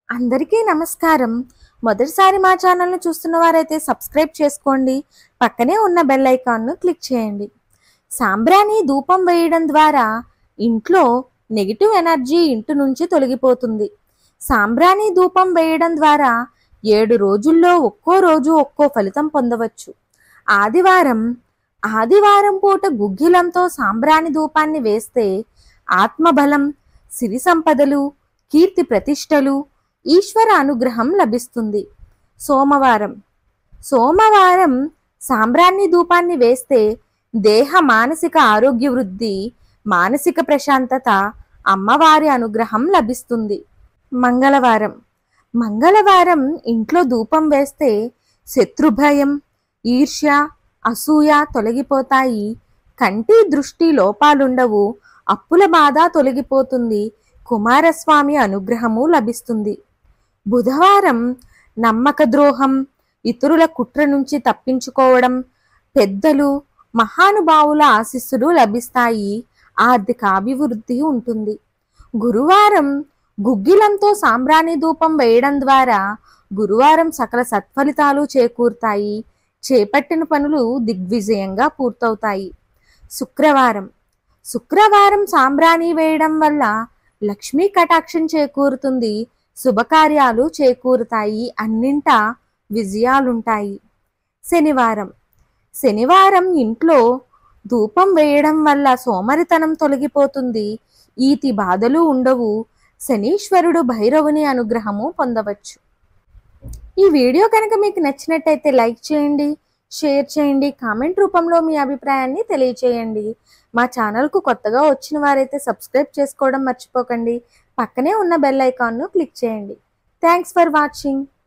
అందరికీ నమస్కారం మొదటిసారి మా ఛానల్ను చూస్తున్న వారైతే సబ్స్క్రైబ్ చేసుకోండి పక్కనే ఉన్న బెల్ ఐకాన్ను క్లిక్ చేయండి సాంబ్రాణి ధూపం వేయడం ద్వారా ఇంట్లో నెగిటివ్ ఎనర్జీ ఇంటి నుంచి తొలగిపోతుంది సాంబ్రాణి ధూపం వేయడం ద్వారా ఏడు రోజుల్లో ఒక్కో రోజు ఒక్కో ఫలితం పొందవచ్చు ఆదివారం ఆదివారం పూట గుగ్గిలంతో సాంబ్రాణి ధూపాన్ని వేస్తే ఆత్మబలం సిరి సంపదలు కీర్తి ప్రతిష్టలు ఈశ్వర అనుగ్రహం లభిస్తుంది సోమవారం సోమవారం సాంబ్రాణి ధూపాన్ని వేస్తే దేహ మానసిక ఆరోగ్య వృద్ధి మానసిక ప్రశాంతత అమ్మవారి అనుగ్రహం లభిస్తుంది మంగళవారం మంగళవారం ఇంట్లో ధూపం వేస్తే శత్రుభయం ఈర్ష్య అసూయ తొలగిపోతాయి కంటి దృష్టి లోపాలుండవు అప్పుల బాధ తొలగిపోతుంది కుమారస్వామి అనుగ్రహము లభిస్తుంది బుధవారం నమ్మక ద్రోహం ఇతరుల కుట్ర నుంచి తప్పించుకోవడం పెద్దలు మహానుభావుల ఆశీస్సులు లభిస్తాయి ఆర్థిక అభివృద్ధి ఉంటుంది గురువారం గుగ్గిలంతో సాంబ్రాణి ధూపం వేయడం ద్వారా గురువారం సకల సత్ఫలితాలు చేకూరుతాయి చేపట్టిన పనులు దిగ్విజయంగా పూర్తవుతాయి శుక్రవారం శుక్రవారం సాంబ్రాణి వేయడం వల్ల లక్ష్మీ కటాక్షం చేకూరుతుంది శుభకార్యాలు చేకూరుతాయి అన్నింటా విజయాలుంటాయి శనివారం శనివారం ఇంట్లో ధూపం వేయడం వల్ల సోమరితనం తొలగిపోతుంది ఈతి బాధలు ఉండవు శనీశ్వరుడు భైరవుని అనుగ్రహము పొందవచ్చు ఈ వీడియో కనుక మీకు నచ్చినట్టయితే లైక్ చేయండి షేర్ చేయండి కామెంట్ రూపంలో మీ అభిప్రాయాన్ని తెలియచేయండి మా ఛానల్కు కొత్తగా వచ్చిన వారైతే సబ్స్క్రైబ్ చేసుకోవడం మర్చిపోకండి పక్కనే ఉన్న బెల్ ఐకాన్ను క్లిక్ చేయండి థ్యాంక్స్ ఫర్ వాచింగ్